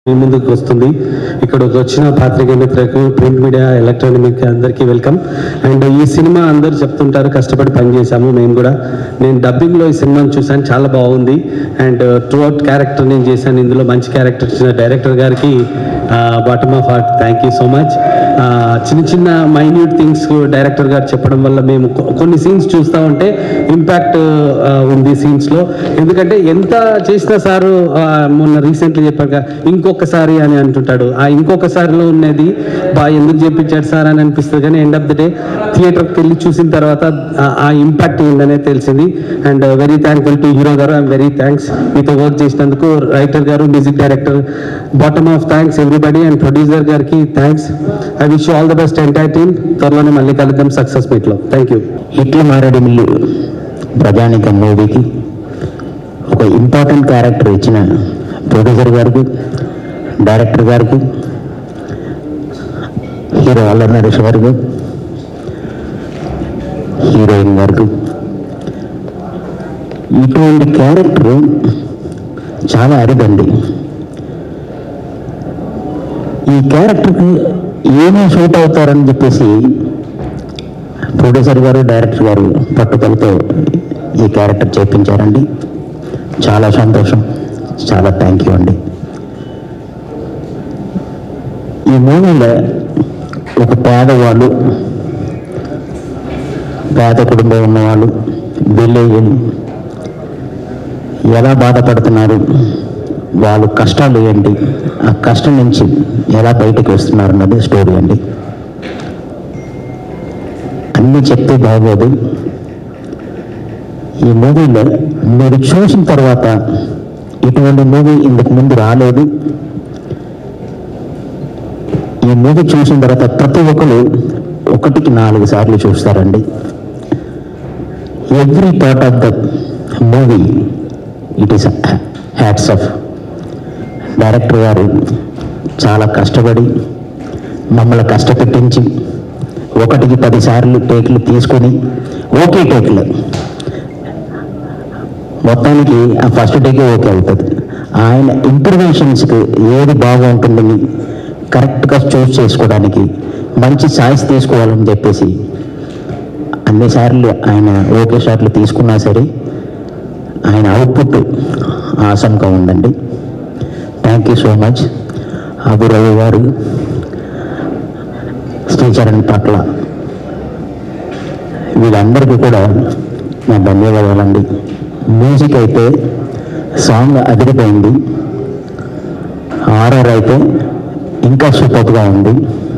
మీ ముందుకు వస్తుంది ఇక్కడికి వచ్చిన పాత్రికేయ మిత్రులకు ప్రింట్ మీడియా ఎలక్ట్రానిక్ మీడియా అందరికీ వెల్కమ్ అండ్ ఈ సినిమా అందరూ చెప్తుంటారు కష్టపడి పనిచేశాము మేము కూడా నేను డబ్బింగ్లో ఈ సినిమాని చూశాను చాలా బాగుంది అండ్ త్రూ అవుట్ క్యారెక్టర్ నేను చేశాను ఇందులో మంచి క్యారెక్టర్ ఇచ్చిన డైరెక్టర్ గారికి bottom of heart thank you so much చిన్న చిన్న మైన్యూట్ థింగ్స్ డైరెక్టర్ గారు చెప్పడం వల్ల మేము కొ- కొన్ని సీన్స్ చూస్తూ ఉంటే ఇంపాక్ట్ ఉంది సీన్స్లో ఎందుకంటే ఎంత చేసినా సారు ఆ, మొన్న రీసెంట్లీ చెప్పాక ఇంకొకసారి అని అంటుంటాడు ఆ ఇంకొకసారిలో ఉన్నది బా ఎందుకు చెప్పించాడు సార్ అని అనిపిస్తుంది కానీ ఎండ్ ఆఫ్ ద డే థియేటర్కి వెళ్ళి చూసిన తర్వాత ఆ- ఆ ఇంపాక్ట్ ఏందనేది తెలిసింది and very thankful to hero గారు ఐఎమ్ వెరీ థ్యాంక్స్ మీతో వర్క్ చేసినందుకు రైటర్ గారు music director bottom of thanks everybody and producer గారికి thanks I wish all the best entire team త్వరలోనే మళ్ళీ కలుద్దాం సక్సెస్ మీట్లో థ్యాంక్ యూ ఇట్ల మారేడుమిల్లి ప్రజానికం మూవీకి ఒక ఇంపార్టెంట్ క్యారెక్టర్ ఇచ్చిన ప్రొడ్యూసర్ గారికి డైరెక్టర్ గారికి హీరో అల్లరి నరేష్ గారికి హీరోయిన్ గారికి ఇటువంటి క్యారెక్టర్ చాలా అరిదండి ఈ క్యారెక్టర్కి ఏమేమి షూట్ అవుతారని చెప్పేసి ప్రొడ్యూసర్ గారు డైరెక్టర్ గారు పట్టుదలతో ఈ క్యారెక్టర్ చేపించారండి చాలా సంతోషం చాలా థ్యాంక్ యూ అండి ఈ మూవీలో ఒక పేదవాళ్ళు పేద కుటుంబం ఉన్నవాళ్ళు విలేజ్ ఎలా బాధపడుతున్నారు వాళ్ళ కష్టాలు ఏంటి ఆ కష్టం నుంచి ఎలా బయటకు వస్తున్నారు అన్నది స్టోరీ అండి అన్నీ చెప్తే బాగోదు ఈ మూవీలో మీరు చూసిన తర్వాత ఇటువంటి మూవీ ఇంతకు ముందు రాలేదు ఈ మూవీ చూసిన తర్వాత ప్రతి ఒక్కరు ఒకటికి నాలుగు సార్లు చూస్తారండి every part of the movie it is hats off director గారు చాలా కష్టపడి మమ్మల్ని కష్టపెట్టించి ఒకటికి పది సార్లు టేక్లు తీసుకొని ఓకే టేక్లు మొత్తానికి ఆ ఫస్ట్ టేకే ఓకే అవుతుంది ఆయన ఇంటర్వెన్షన్స్కి ఏది బాగుంటుందని కరెక్ట్గా చూస్ చేసుకోవడానికి మంచి సాయిస్ తీసుకోవాలని చెప్పేసి అన్నిసార్లు ఆయన ఓకే షాట్లు తీసుకున్నా సరే ఆయన అవుట్పుట్ ఆసంగా ఉందండి thank you so much Abhiravi గారు శ్రీచరణ్ పట్ల వీళ్ళందరికీ కూడా నా ధన్యవాదాలండి మ్యూజిక్ అయితే సాంగ్ అదిరిపోయింది ఆర్ఆర్ అయితే ఇంకా సూపర్గా ఉంది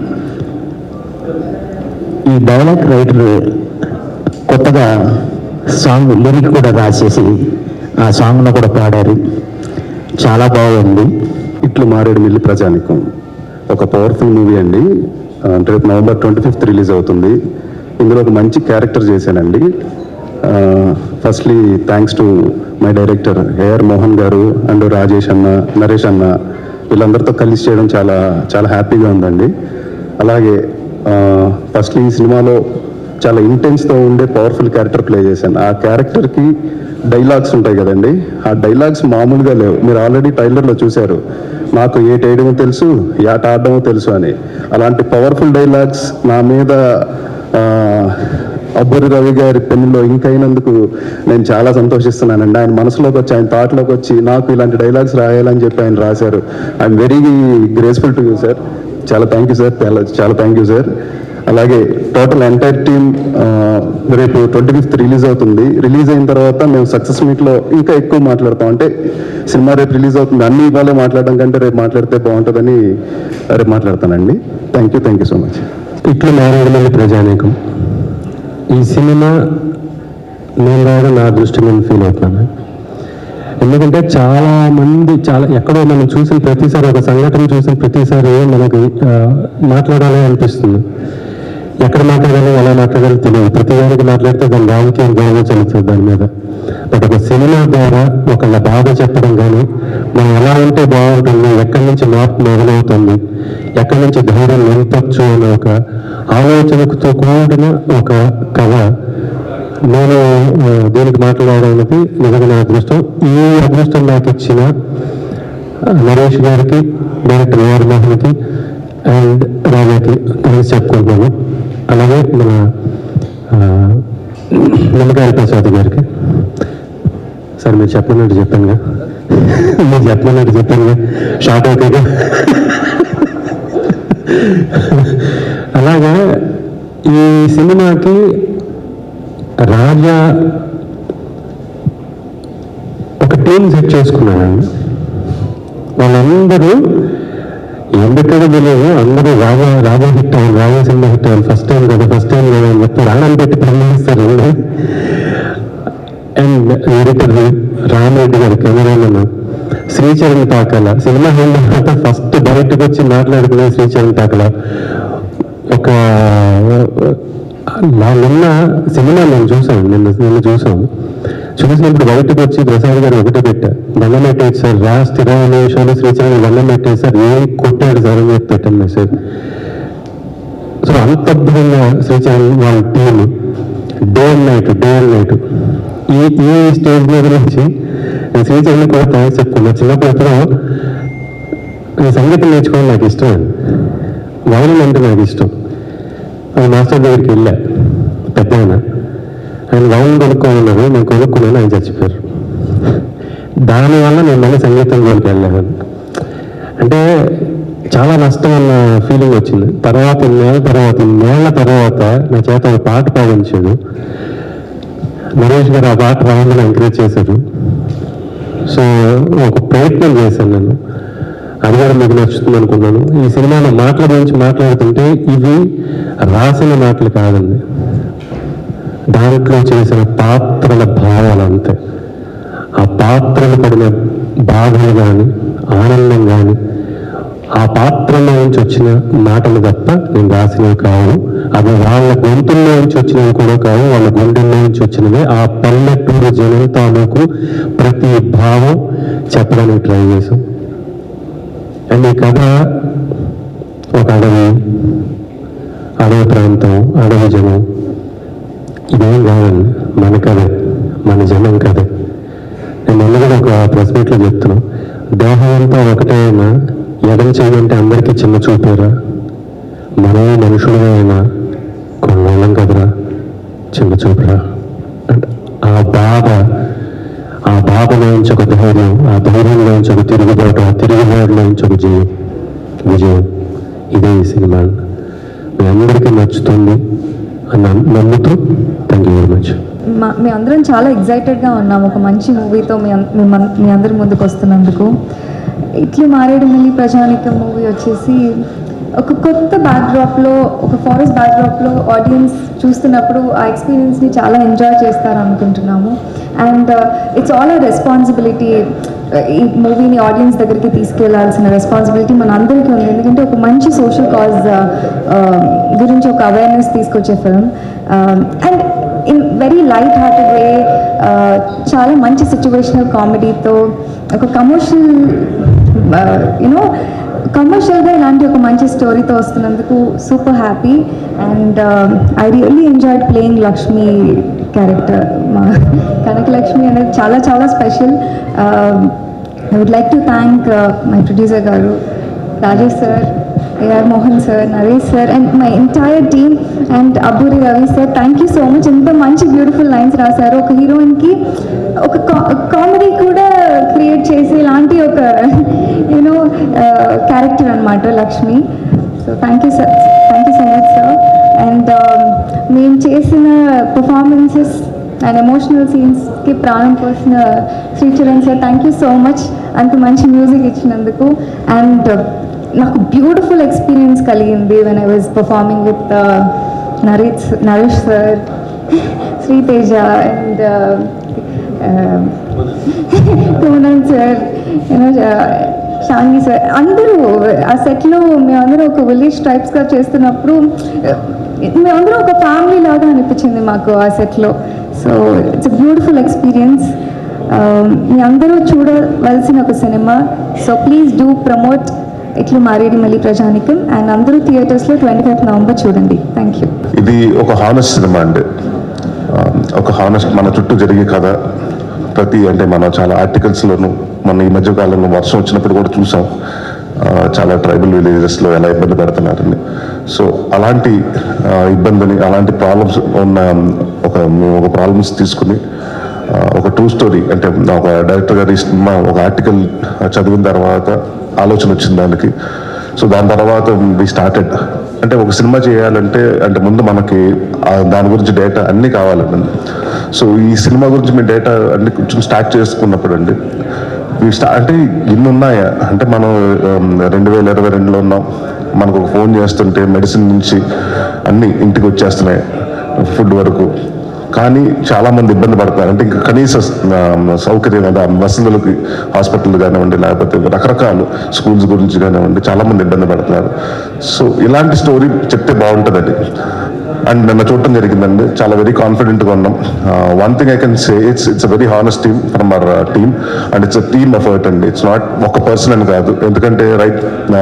ఈ డైలాగ్ రైటర్ కొత్తగా సాంగ్ లిరిక్ కూడా రాసేసి ఆ సాంగ్ను కూడా పాడారు చాలా బాగుంది ఇట్లు మారేడు మిల్లి ప్రజానికం ఒక పవర్ఫుల్ మూవీ అండి ఆ, అంటే రేపు నవంబర్ ట్వంటీ ఫిఫ్త్ రిలీజ్ అవుతుంది ఇందులో ఒక మంచి క్యారెక్టర్ చేశానండి firstly thanks to my director AR Mohan గారు అండ్ రాజేష్ అన్న నరేష్ అన్న వీళ్ళందరితో కలిసి చేయడం చాలా చాలా హ్యాపీగా ఉందండి అలాగే ఫస్ట్లీ ఈ సినిమాలో చాలా ఇంటెన్స్తో ఉండే పవర్ఫుల్ క్యారెక్టర్ ప్లే చేశాను ఆ క్యారెక్టర్కి డైలాగ్స్ ఉంటాయి కదండి ఆ డైలాగ్స్ మామూలుగా లేవు మీరు ఆల్రెడీ ట్రైలర్లో చూశారు నాకు ఏట వేయడమో తెలుసు ఏట ఆడడమో తెలుసు అని అలాంటి పవర్ఫుల్ డైలాగ్స్ నా మీద ఆ, అబ్బరి రవి గారి పెన్నులో ఇంకైనందుకు నేను చాలా సంతోషిస్తున్నానండి ఆయన మనసులోకి వచ్చి ఆయన థాట్లోకి వచ్చి నాకు ఇలాంటి డైలాగ్స్ రాయాలని చెప్పి ఆయన రాశారు I'm very graceful to you sir చాలా థ్యాంక్ యూ సార్ చాలా చాలా థ్యాంక్ యూ సార్ అలాగే టోటల్ ఎంటైర్ టీమ్ రేపు ట్వంటీ ఫిఫ్త్ రిలీజ్ అవుతుంది రిలీజ్ అయిన తర్వాత మేము సక్సెస్ మీట్లో ఇంకా ఎక్కువ మాట్లాడతాం అంటే సినిమా రేపు రిలీజ్ అవుతుంది అన్ని ఇవాళే మాట్లాడడం కంటే రేపు మాట్లాడితే బాగుంటుందని రేపు మాట్లాడతానండి thank you thank you so much Itlu Maredumilli ప్రజానీకం ఈ సినిమా నేను రాగా నా దృష్టి నేను ఫీల్ అవుతున్నాను ఎందుకంటే చాలా మంది చాలా ఎక్కడో మనం చూసిన ప్రతిసారి ఒక సంఘటన చూసిన ప్రతిసారి మనకు ఆ, మాట్లాడాలి అనిపిస్తుంది ఎక్కడ మాట్లాడాలి ఎలా మాట్లాడాలో తెలియదు ప్రతి దానికి మాట్లాడితే దాని రాజకీయ గౌరవ చెల్లుతుంది దాని మీద బట్ ఒక సినిమా ద్వారా ఒకళ్ళ బాధ చెప్పడం కానీ మనం ఎలా ఉంటే బాగుంటుంది ఎక్కడి నుంచి మార్పు మొదలవుతుంది ఎక్కడి నుంచి ధైర్యం నింపొచ్చు అనే ఒక ఆలోచనతో కూడిన ఒక కథ నేను ఆ, దీనికి మాట్లాడడం అనేది నిజంగా నా అదృష్టం ఈ అదృష్టం నాకు ఇచ్చిన నరేష్ గారికి డైరెక్టర్ ఏఆర్ మోహన్కి అండ్ రాజాకి థ్యాంక్స్ చెప్పుకుంటున్నాను అలాగే మన ఆ, నిమ్మకాయల ప్రసాద్ గారికి సార్ మీరు చెప్పమన్నట్టు చెప్పానుగా మీరు చెప్పమన్నట్టు చెప్పానుగా షార్ట్ అవుతాయిగా అలాగా ఈ సినిమాకి రాజా ఒక టీం సెట్ చేసుకున్నానండి వాళ్ళందరూ ఎందుకో తెలియదు అందరూ రాజా రాజా హిట్ అయ్యారు రాజా సినిమా హిట్ అయ్యారు ఫస్ట్ టైం కదా ఫస్ట్ టైం కదా అని చెప్పి రాణం పెట్టి ప్రమాణిస్తారు అండ్ ఎడిటర్ రామరెడ్డి గారు కెమెరామెన్ శ్రీచరణ్ పాకల సినిమా అయిన తర్వాత ఫస్ట్ బయటకు వచ్చి మాట్లాడుకునే శ్రీచరణ్ పాకల ఒక నా నిన్న సినిమా నేను చూసాను నిన్న నిన్న చూసాను చూసినప్పుడు బయటకు వచ్చి ప్రసాద్ గారు ఒకటే పెట్టా దండం పెట్టేది సార్ రా స్థిరమైన నిమిషాలు శ్రీచరణ్ దండం పెట్టేది సార్ ఏం కొట్టాడు సార్ అని చెప్పి పెట్టాను మెసేజ్ సో అంత అద్భుతంగా శ్రీచరణ్ వాళ్ళ team day and night day and night ఈ ఈ స్టేజ్ మీద నుంచి నేను శ్రీచరణ్ కూడా థ్యాంక్స్ చెప్పుకున్నా చిన్నప్పుడు ఎప్పుడో ఈ సంగీతం నేర్చుకోవడం నాకు ఇష్టం అండి వయలిన్ అంటే నాకు ఇష్టం ఆ మాస్టర్ దగ్గరికి వెళ్ళా పెద్ద ఆయన ఆయన వయలిన్ కొనుక్కోమన్నారు నేను కొనుక్కున్నాను ఆయన చచ్చిపోయారు దానివల్ల నేను మళ్ళీ సంగీతం జోలికి వెళ్ళాను అంటే చాలా నష్టం అన్న ఫీలింగ్ వచ్చింది తర్వాత ఇన్నేళ్ళ తర్వాత ఇన్నేళ్ల తర్వాత నా చేత ఒక పాట పాడించాడు నరేష్ గారు ఆ పాట రావాలని ఎంకరేజ్ చేశారు సో ఒక ప్రయత్నం చేశాను నేను అది కూడా మీకు నచ్చుతుంది అనుకున్నాను ఈ సినిమాలో మాటల గురించి మాట్లాడుతుంటే ఇవి రాసిన మాటలు కాదండి దాంట్లో చేసిన పాత్రల భావాలు అంతే ఆ పాత్రలు పడిన బాధలు కానీ ఆనందం కానీ ఆ పాత్రలో నుంచి వచ్చిన మాటలు తప్ప నేను రాసినవి కావు అవి వాళ్ళ గొంతుల్లో నుంచి వచ్చినవి కూడా కావు వాళ్ళ గుండెల్లో నుంచి వచ్చినవి ఆ పల్లెటూరు జనం తాలూకు ప్రతి భావం చెప్పడానికి ట్రై చేశాం అండ్ ఈ కథ ఒక అడవి అడవి ప్రాంతం అడవి జనం ఇదేం కాదండి మన కథే మన జనం కథే నేను మొన్న కూడా ఒక ప్రెస్ మీట్లో చెప్తున్నా దేహం అంతా ఒకటే అయినా ఎడం చేయమంటే అందరికీ చిన్న చూపేరా మనమే మనుషులమే అయినా కొన్నాళ్ళం కదరా చిన్న చూపురా అంటే ఆ బాధ ఆ బాధలో నుంచి ఒక ధైర్యం ఆ ధైర్యంలో నుంచి ఒక తిరుగుబాటు ఆ తిరుగుబాటులో నుంచి ఒక జయం విజయం ఇదే ఈ సినిమా మీ అందరికీ నచ్చుతుంది అని నమ్ముతూ థ్యాంక్ యూ వెరీ మచ్ మా మీ అందరం చాలా ఎగ్జైటెడ్గా ఉన్నాం ఒక మంచి మూవీతో మీ అన్- మీ మన్- మీ అందరి ముందుకు వస్తున్నందుకు ఇట్లు మారేడు మళ్ళీ ప్రజానికం మూవీ వచ్చేసి ఒక కొత్త బ్యాక్డ్రాప్లో ఒక ఫారెస్ట్ బ్యాక్డ్రాప్లో ఆడియన్స్ చూస్తున్నప్పుడు ఆ ఎక్స్పీరియన్స్ని చాలా ఎంజాయ్ చేస్తారు అనుకుంటున్నాము and it's all a responsibility ఈ మూవీని ఆడియన్స్ దగ్గరికి తీసుకెళ్లాల్సిన రెస్పాన్సిబిలిటీ మన అందరికీ ఉంది ఎందుకంటే ఒక మంచి సోషల్ కాజ్ గురించి ఒక అవేర్నెస్ తీసుకొచ్చే film and in very light hearted way చాలా మంచి సిచ్యువేషనల్ కామెడీతో ఒక కమర్షియల్ యూనో కమర్షియల్గా ఇలాంటి ఒక మంచి స్టోరీతో వస్తున్నందుకు super happy and I really enjoyed playing Lakshmi character మా కనకలక్ష్మి అనేది చాలా చాలా special I would like to thank my producer గారు Rajesh sir AR Mohan sir Naresh sir and my entire team and Abburi Ravi sir thank you so much ఎంత మంచి బ్యూటిఫుల్ లైన్స్ రాశారు ఒక హీరోయిన్కి ఒక కామెడీ కూడా క్రియేట్ చేసి ఇలాంటి ఒక యూనో క్యారెక్టర్ అనమాట Lakshmi so thank you sir thank you so much sir and మేము చేసిన పర్ఫార్మెన్సెస్ అండ్ ఎమోషనల్ సీన్స్కి ప్రాణం పోసిన Sricharan sir thank you so much అంత మంచి మ్యూజిక్ ఇచ్చినందుకు అండ్ నాకు బ్యూటిఫుల్ ఎక్స్పీరియన్స్ కలిగింది when I was performing with Naresh Naresh sir Sriteja and Konal sir you know Shangi sir అందరూ ఆ సెట్లో మేమందరం ఒక విలేజ్ ట్రైబ్స్గా చేస్తున్నప్పుడు మేమందరం ఒక ఫ్యామిలీ లాగా అనిపించింది మాకు ఆ సెట్లో సో ఇట్స్ బ్యూటిఫుల్ ఎక్స్పీరియన్స్ మీ అందరూ చూడవలసిన ఒక cinema so please do promote Itlu Maredumilli Prajaneekam and అందరూ థియేటర్స్లో ట్వంటీ ఫైవ్ నవంబర్ చూడండి థ్యాంక్ యూ ఇది ఒక హానెస్ట్ సినిమా అండి ఆ, ఒక హానెస్ట్ మన చుట్టూ జరిగే కథ ప్రతి అంటే మనం చాలా ఆర్టికల్స్లోను మన ఈ మధ్య కాలంలో వర్షం వచ్చినప్పుడు కూడా చూసాం ఆ, చాలా ట్రైబల్ విలేజెస్లో ఎలా ఇబ్బంది పడుతున్నారని సో అలాంటి ఆ, ఇబ్బందిని అలాంటి ప్రాబ్లమ్స్ ఉన్న ఒక మేము ఒక ప్రాబ్లమ్స్ తీసుకుని ఆ, ఒక ట్రూ స్టోరీ అంటే ఒక డైరెక్టర్ గారి సినిమా ఒక ఆర్టికల్ చదివిన తర్వాత ఆలోచన వచ్చింది దానికి సో దాని తర్వాత వి స్టార్టెడ్ అంటే ఒక సినిమా చేయాలంటే అంటే ముందు మనకి ఆ దాని గురించి డేటా అన్నీ కావాలండి సో ఈ సినిమా గురించి మేము డేటా అన్ని కొంచెం స్టార్ట్ చేసుకున్నప్పుడు అండి ఈ స్టా అంటే ఇన్ని ఉన్నాయా అంటే మనం రెండు వేల ఇరవై రెండులో ఉన్నాం మనకు ఒక ఫోన్ చేస్తుంటే మెడిసిన్ నుంచి అన్ని ఇంటికి వచ్చేస్తున్నాయి ఫుడ్ వరకు కానీ చాలా మంది ఇబ్బంది పడతారు అంటే ఇంకా కనీస ఆ, సౌకర్యం అదే వసతులకి హాస్పిటల్ కానివ్వండి లేకపోతే రకరకాల స్కూల్స్ గురించి కానివ్వండి చాలా మంది ఇబ్బంది పడుతున్నారు సో ఇలాంటి స్టోరీ చెప్తే బాగుంటుందండి అండ్ నిన్న చూడటం జరిగిందండి చాలా వెరీ కాన్ఫిడెంట్గా ఉన్నాం one thing I can say it's it's very honest team from our team and it's a team effort అండి ఇట్స్ నాట్ ఒక పర్సన్ అని కాదు ఎందుకంటే రైట్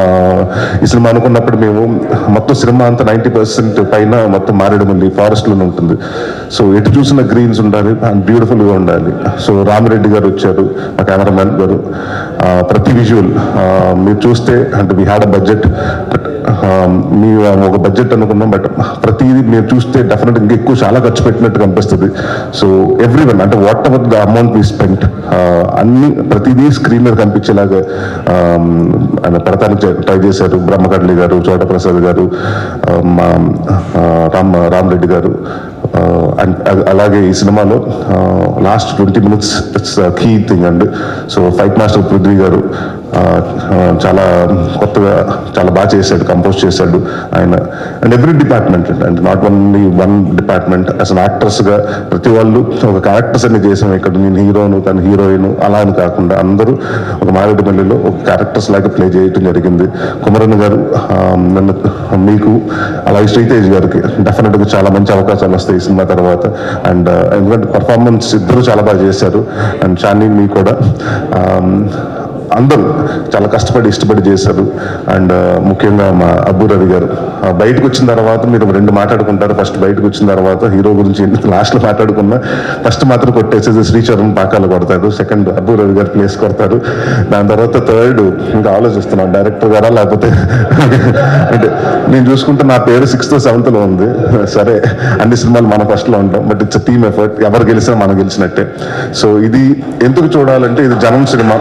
ఈ సినిమా అనుకున్నప్పుడు మేము మొత్తం సినిమా అంతా నైంటీ పర్సెంట్ పైన మొత్తం మారేడుమల్లి ఫారెస్ట్లోనే ఉంటుంది సో ఎటు చూసిన గ్రీన్స్ ఉండాలి అండ్ బ్యూటిఫుల్గా ఉండాలి సో రామిరెడ్డి గారు వచ్చారు మా కెమెరామ్యాన్ గారు ఆ, ప్రతి విజువల్ మీరు చూస్తే అంటే we had a budget but మీ ఒక బడ్జెట్ అనుకున్నాం బట్ ప్రతిదీ మీరు చూస్తే డెఫినెట్ ఇంకా ఎక్కువ చాలా ఖర్చు పెట్టినట్టు కనిపిస్తుంది సో ఎవ్రీ వన్ అంటే whatever the amount we spend అన్ని ప్రతిదీ స్క్రీన్ మీద కనిపించేలాగా ఆ, ఆయన పెడతానికి ట్రై చేశారు బ్రహ్మకడ్లి గారు చోట ప్రసాద్ గారు ఆ, మా ఆ, రామ్ రామ్ రెడ్డి గారు అండ్ అలాగే ఈ సినిమాలో last twenty minutes it's key thing and so fight master Prithvi గారు ఆ, ఆ, చాలా కొత్తగా చాలా బాగా చేశాడు కంపోజ్ చేశాడు ఆయన and every department and not only one department అసలు యాక్టర్స్గా ప్రతి వాళ్ళు ఒక క్యారెక్టర్స్ అన్ని చేసాం ఇక్కడ నేను హీరోను తను హీరోయిన్ అలా అని కాకుండా అందరూ ఒక మారేడుమల్లిలో ఒక క్యారెక్టర్స్ లాగా ప్లే చేయటం జరిగింది కుమరన్ గారు ఆ, నన్ను మీకు అలాగే శ్రీతేజ్ గారికి డెఫినెట్గా చాలా మంచి అవకాశాలు వస్తాయి ఈ సినిమా తర్వాత అండ్ ఎందుకంటే పర్ఫార్మెన్స్ ఇద్దరు చాలా బాగా చేశారు అండ్ చానీ మీ కూడా ఆ, అందరూ చాలా కష్టపడి ఇష్టపడి చేశారు అండ్ ముఖ్యంగా మా అబ్బు రవి గారు ఆ, బయటకు వచ్చిన తర్వాత మీరు రెండు మాట్లాడుకుంటారు ఫస్ట్ బయటకు వచ్చిన తర్వాత హీరో గురించి లాస్ట్లో మాట్లాడుకున్నా ఫస్ట్ మాత్రం కొట్టేసేది శ్రీచరణ్ పాకాలు కొడతాడు సెకండ్ అబ్బు రవి గారు ప్లేస్ కొడతారు దాని తర్వాత థర్డ్ ఇంకా ఆలోచిస్తున్నాను డైరెక్టర్ గారా లేకపోతే అంటే నేను చూసుకుంటే నా పేరు సిక్స్త్ సెవెంత్లో ఉంది సరే అన్ని సినిమాలు మన ఫస్ట్లో ఉంటాం బట్ ఇట్స్ టీమ్ ఎఫర్ట్ ఎవరు గెలిచినా మనం గెలిచినట్టే సో ఇది ఎందుకు చూడాలంటే ఇది జనం సినిమా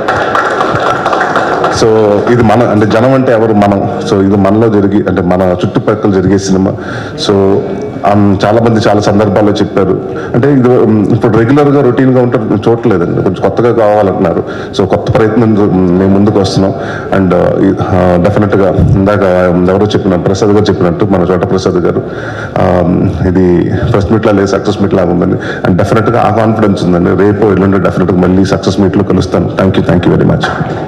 సో ఇది మన అంటే జనం అంటే ఎవరు మనం సో ఇది మనలో జరిగి అంటే మన చుట్టుపక్కల జరిగే సినిమా సో ఆమ్, చాలా మంది చాలా సందర్భాల్లో చెప్పారు అంటే ఇది ఉమ్, ఇప్పుడు రెగ్యులర్ గా రొటీన్ గా ఉంటే చూడట్లేదండి కొంచెం కొత్తగా కావాలంటున్నారు సో కొత్త ప్రయత్నం ఉమ్, మేము ముందుకు వస్తున్నాం అండ్ డెఫినెట్ గా ఇందాక ఎవరో చెప్పిన ప్రసాద్ గారు చెప్పినట్టు మన చోట ప్రసాద్ గారు ఆమ్, ఇది ఫస్ట్ మీట్ లా లేదు సక్సెస్ మీట్ లాగా ఉందండి అండ్ డెఫినెట్ గా ఆ కాన్ఫిడెన్స్ ఉందండి రేపు ఎల్లుండి డెఫినెట్ గా మళ్ళీ సక్సెస్ మీట్ లో కలుస్తాను thank you thank you very much